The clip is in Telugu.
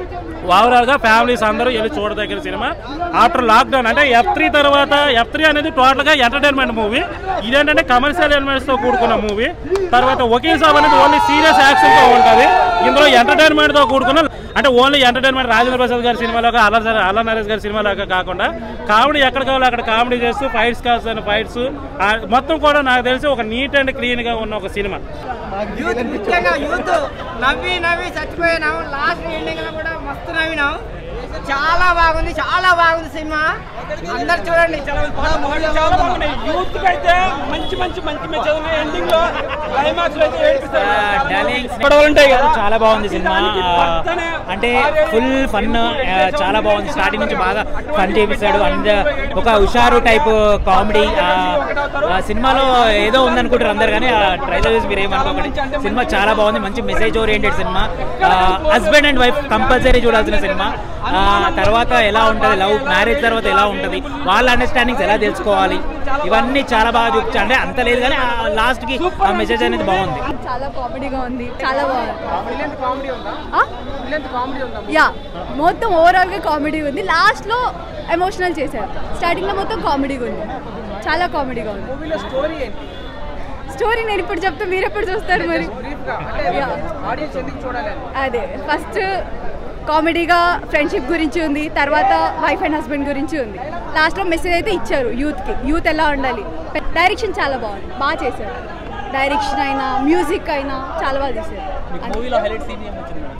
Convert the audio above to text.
ఓవరాల్గా ఫ్యామిలీస్ అందరూ వెళ్ళి చూడదగిన సినిమా ఆఫ్టర్ లాక్డౌన్ అంటే ఎఫ్ త్రీ తర్వాత ఎఫ్ త్రీ అనేది టోటల్గా ఎంటర్టైన్మెంట్ మూవీ ఇదేంటంటే కమర్షియల్ ఎలిమెంట్స్తో కూడుకున్న మూవీ తర్వాత వకీల్ సాబ్ అనేది ఓన్లీ సీరియస్ యాక్షన్తో ఉంటుంది ఇందులో ఎంటర్టైన్మెంట్తో కూడుకున్న అంటే ఓన్లీ ఎంటర్టైన్మెంట్ రాజేంద్ర ప్రసాద్ గారి సినిమాలోగా అల్లర్ అల్ల నరేష్ గారి సినిమాలాగా కాకుండా కామెడీ ఎక్కడ కావాలో అక్కడ కామెడీ చేస్తూ ఫైట్స్ కాల్సిన ఫైట్స్ మొత్తం కూడా నాకు తెలిసి ఒక నీట్ అండ్ క్లీన్గా ఉన్న ఒక సినిమా యూత్ ముఖ్యంగా యూత్ నవ్వి నవ్వి చచ్చిపోయినాం లాస్ట్ ఎండింగ్ లో కూడా మస్తు నవ్వినాం చాలా బాగుంది చాలా బాగుంది సినిమా అందరు చూడండి చాలా బాగున్నాయి యూత్ కి అయితే మంచి మంచి మంచి మెసేజ్ ఉన్నాయి ఎండింగ్ లో క్లైమాక్స్ లో అయితే ఏడిపిస్తారు గొడవలు ఉంటాయి కదా చాలా బాగుంది సినిమా దానికి ఆ, పక్కనే అంటే ఫుల్ ఫన్ చాలా బాగుంది స్టార్టింగ్ నుంచి బాగా ఫన్ చేపిస్తాడు అండ్ ఒక హుషారు టైప్ కామెడీ సినిమాలో ఏదో ఉందనుకుంటారు అందరు కానీ ఆ ట్రైలర్ చూసి మీరు ఏమనుకోకండి సినిమా చాలా బాగుంది మంచి మెసేజ్ ఓరియంటెడ్ సినిమా హస్బెండ్ అండ్ వైఫ్ కంపల్సరీ చూడాల్సిన సినిమా ఆ, తర్వాత ఎలా ఉంటుంది లవ్ మ్యారేజ్ తర్వాత ఎలా ఉంటుంది వాళ్ళ అండర్స్టాండింగ్స్ ఎలా తెలుసుకోవాలి ఇవన్నీ చాలా బాగా చూపించారు అంటే అంత లేదు కానీ లాస్ట్ కి ఆ మెసేజ్ అనేది బాగుంది చాలా కామెడీగా ఉంది చాలా బాగుంది కామెడీ ఉందా ఆ? కామెడీ ఉందా యా మొత్తం ఓవరాల్ గా కామెడీ ఉంది లాస్ట్ లో ఎమోషనల్ చేశారు స్టార్టింగ్ లో మొత్తం కామెడీగా ఉంది చాలా కామెడీగా ఉంది మూవీలో స్టోరీ ఏంటి స్టోరీ నేను ఇప్పుడు చెప్తే మీరు ఎప్పుడు చూస్తారు మరి బ్రీఫ్ గా అంటే Yeah. ఆడియన్స్ ఎందుకు చూడాలి అని అదే ఫస్ట్ కామెడీగా ఫ్రెండ్షిప్ గురించి ఉంది తర్వాత వైఫ్ అండ్ హస్బెండ్ గురించి ఉంది లాస్ట్లో మెసేజ్ అయితే ఇచ్చారు యూత్కి యూత్ ఎలా ఉండాలి డైరెక్షన్ చాలా బాగుంది బాగా చేశారు డైరెక్షన్ అయినా మ్యూజిక్ అయినా చాలా బాగా తీశారు మూవీలో హైలైట్ సీన్